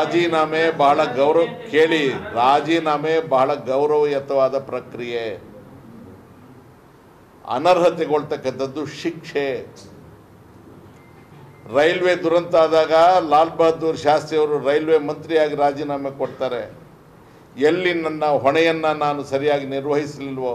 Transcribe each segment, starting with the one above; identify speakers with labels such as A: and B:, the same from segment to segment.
A: ರಾಜೀನಾಮೆ ಬಹಳ ಗೌರವ ಕೇಳಿ ರಾಜೀನಾಮೆ ಬಹಳ ಗೌರವಯುತವಾದ ಪ್ರಕ್ರಿಯೆ ಅನರ್ಹತೆಗೊಳ್ತಕ್ಕಂಥದ್ದು ಶಿಕ್ಷೆ ರೈಲ್ವೆ ದುರಂತ ಆದಾಗ ಲಾಲ್ ಬಹದ್ದೂರ್ ಶಾಸ್ತ್ರಿ ಅವರು ರೈಲ್ವೆ ಮಂತ್ರಿಯಾಗಿ ರಾಜೀನಾಮೆ ಕೊಡ್ತಾರೆ ಎಲ್ಲಿ ನನ್ನ ಹೊಣೆಯನ್ನು ನಾನು ಸರಿಯಾಗಿ ನಿರ್ವಹಿಸಲಿಲ್ವೋ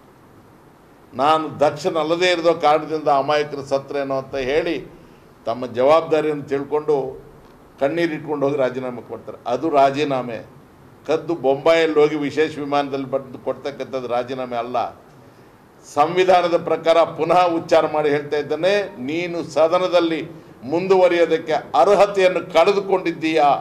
A: ನಾನು ದಕ್ಷನಲ್ಲದೇ ಇರೋ ಕಾರಣದಿಂದ ಅಮಾಯಕರು ಸತ್ರೇನೋ ಅಂತ ಹೇಳಿ ತಮ್ಮ ಜವಾಬ್ದಾರಿಯನ್ನು ತಿಳ್ಕೊಂಡು ಕಣ್ಣೀರಿಟ್ಕೊಂಡು ಹೋಗಿ ರಾಜೀನಾಮೆ ಕೊಡ್ತಾರೆ ಅದು ರಾಜೀನಾಮೆ ಕದ್ದು ಬೊಂಬಾಯಲ್ಲಿ ಹೋಗಿ ವಿಶೇಷ ವಿಮಾನದಲ್ಲಿ ಬಂದು ಕೊಡ್ತಕ್ಕಂಥದ್ದು ರಾಜೀನಾಮೆ ಅಲ್ಲ ಸಂವಿಧಾನದ ಪ್ರಕಾರ ಪುನಃ ಉಚ್ಚಾರ ಮಾಡಿ ಹೇಳ್ತಾ ಇದ್ದಾನೆ ನೀನು ಸದನದಲ್ಲಿ ಮುಂದುವರಿಯೋದಕ್ಕೆ ಅರ್ಹತೆಯನ್ನು ಕಳೆದುಕೊಂಡಿದ್ದೀಯಾ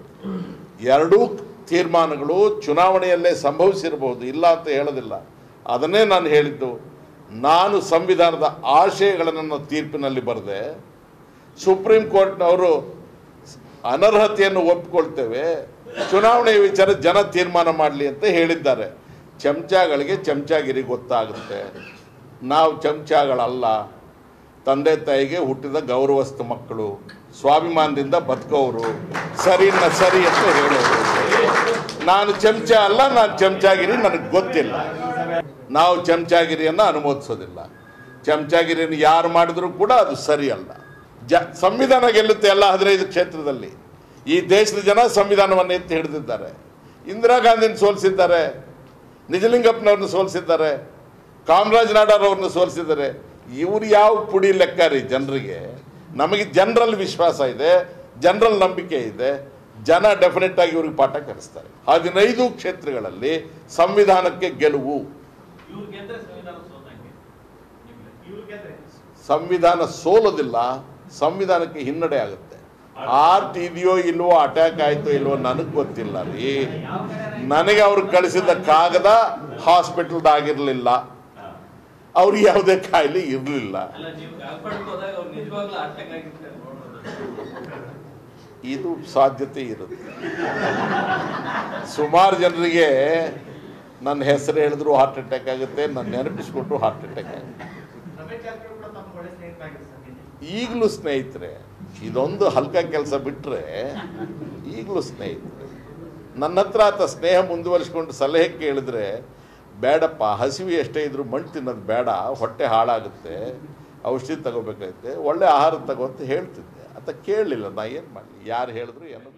A: ಎರಡೂ ತೀರ್ಮಾನಗಳು ಚುನಾವಣೆಯಲ್ಲೇ ಸಂಭವಿಸಿರಬಹುದು ಇಲ್ಲ ಅಂತ ಹೇಳೋದಿಲ್ಲ ಅದನ್ನೇ ನಾನು ಹೇಳಿದ್ದು ನಾನು ಸಂವಿಧಾನದ ಆಶಯಗಳನ್ನು ತೀರ್ಪಿನಲ್ಲಿ ಬರೆದೆ ಸುಪ್ರೀಂ ಕೋರ್ಟ್ನವರು ಅನರ್ಹತೆಯನ್ನು ಒಪ್ಪಿಕೊಳ್ತೇವೆ ಚುನಾವಣೆ ವಿಚಾರ ಜನ ತೀರ್ಮಾನ ಮಾಡಲಿ ಅಂತ ಹೇಳಿದ್ದಾರೆ ಚಮಚಗಳಿಗೆ ಚಮಚಾಗಿರಿ ಗೊತ್ತಾಗುತ್ತೆ ನಾವು ಚಮಚಗಳಲ್ಲ ತಂದೆ ತಾಯಿಗೆ ಹುಟ್ಟಿದ ಗೌರವಸ್ಥ ಮಕ್ಕಳು ಸ್ವಾಭಿಮಾನದಿಂದ ಬದುಕೋರು ಸರಿನ ಸರಿ ಅಂತ ಹೇಳೋರು ನಾನು ಚಮಚ ಅಲ್ಲ ನಾನು ಚಮಚಾಗಿರಿ ನನಗೆ ಗೊತ್ತಿಲ್ಲ ನಾವು ಚಮಚಾಗಿರಿಯನ್ನು ಅನುಮೋದಿಸೋದಿಲ್ಲ ಚಮಚಾಗಿರಿಯನ್ನು ಯಾರು ಮಾಡಿದ್ರು ಕೂಡ ಅದು ಸರಿ ಅಲ್ಲ ಜ ಸಂವಿಧಾನ ಗೆಲ್ಲುತ್ತೆ ಎಲ್ಲ ಹದಿನೈದು ಕ್ಷೇತ್ರದಲ್ಲಿ ಈ ದೇಶದ ಜನ ಸಂವಿಧಾನವನ್ನು ಎತ್ತಿ ಹಿಡಿದಿದ್ದಾರೆ ಇಂದಿರಾ ಗಾಂಧಿನ ಸೋಲಿಸಿದ್ದಾರೆ ನಿಜಲಿಂಗಪ್ಪನವ್ರನ್ನ ಸೋಲಿಸಿದ್ದಾರೆ ಕಾಮರಾಜ್ ನಾಡಾರ್ ಅವ್ರನ್ನ ಸೋಲಿಸಿದ್ದಾರೆ ಇವ್ರು ಯಾವ ಪುಡಿ ಲೆಕ್ಕ ರೀ ಜನರಿಗೆ ನಮಗೆ ಜನರಲ್ಲಿ ವಿಶ್ವಾಸ ಇದೆ ಜನರಲ್ಲಿ ನಂಬಿಕೆ ಇದೆ ಜನ ಡೆಫಿನೆಟ್ ಆಗಿ ಇವ್ರಿಗೆ ಪಾಠ ಕಲಿಸ್ತಾರೆ ಹದಿನೈದು ಕ್ಷೇತ್ರಗಳಲ್ಲಿ ಸಂವಿಧಾನಕ್ಕೆ ಗೆಲುವು
B: ಇವ್ರು ಗೆದ್ರೆ ಸಂವಿಧಾನ ಸೋತಂಗೆ ಇವ್ರು ಗೆದ್ರೆ
A: ಸಂವಿಧಾನ ಸೋಲೋದಿಲ್ಲ ಸಂವಿಧಾನಕ್ಕೆ ಹಿನ್ನಡೆ ಆಗುತ್ತೆ ಆರ್ಟ್ ಇದೆಯೋ ಇಲ್ವೋ ಅಟ್ಯಾಕ್ ಆಯ್ತೋ ಇಲ್ವೋ ನನಗೆ ಗೊತ್ತಿಲ್ಲ ರೀ ನನಗೆ ಅವ್ರು ಕಳಿಸಿದ ಕಾಗದ ಹಾಸ್ಪಿಟಲ್ದಾಗಿರಲಿಲ್ಲ ಅವ್ರಿಗೆ ಯಾವುದೇ ಕಾಯಿಲೆ ಇರಲಿಲ್ಲ
B: ಅಲ್ಲ ನೀವು ಕಾಲ್ಪಡ್ಕ್ ಹೋದಾಗ ಅವ್ರು ನಿಜವಾಗ್ಲೂ ಅಟ್ಯಾಕ್ ಆಗಿರ್ತಾರೆ ನೋಡೋದು
A: ಇದು ಸಾಧ್ಯತೆ ಇರುತ್ತೆ ಸುಮಾರು ಜನರಿಗೆ ನನ್ನ ಹೆಸರು ಹೇಳಿದ್ರು ಹಾರ್ಟ್ ಅಟ್ಯಾಕ್ ಆಗುತ್ತೆ ನನ್ನ ನೆನಪಿಸ್ಕೊಟ್ರು ಹಾರ್ಟ್ ಅಟ್ಯಾಕ್ ಆಗುತ್ತೆ
B: ರಮೇಶ್ ಜಾರಕಿಹೊಳಿ ಕೂಡ ತಮ್ಮ ಒಳ್ಳೆ ಸ್ನೇಹಿತರಾಗಿದ್ದಾರೆ ಸರ್ ನಿನ್ನೆ.
A: ಈಗಲೂ ಸ್ನೇಹಿತರೆ ಇದೊಂದು ಹಲ್ಕ ಕೆಲಸ ಬಿಟ್ಟರೆ ಈಗಲೂ ಸ್ನೇಹಿತರೆ ನನ್ನ ಹತ್ರ ಆತ ಸ್ನೇಹ ಮುಂದುವರಿಸ್ಕೊಂಡು ಸಲಹೆ ಕೇಳಿದ್ರೆ ಬೇಡಪ್ಪ ಹಸಿವು ಎಷ್ಟೇ ಇದ್ರೂ ಮಣ್ಣು ತಿನ್ನೋದು ಬೇಡ ಹೊಟ್ಟೆ ಹಾಳಾಗುತ್ತೆ ಔಷಧಿ ತಗೋಬೇಕಾಗುತ್ತೆ ಒಳ್ಳೆ ಆಹಾರ ತಗೋ ಅಂತ ಹೇಳ್ತಿದ್ದೆ ಆತ ಕೇಳಲಿಲ್ಲ ನಾ ಏನು ಮಾಡಲಿ ಯಾರು ಹೇಳಿದ್ರು ಏನೋ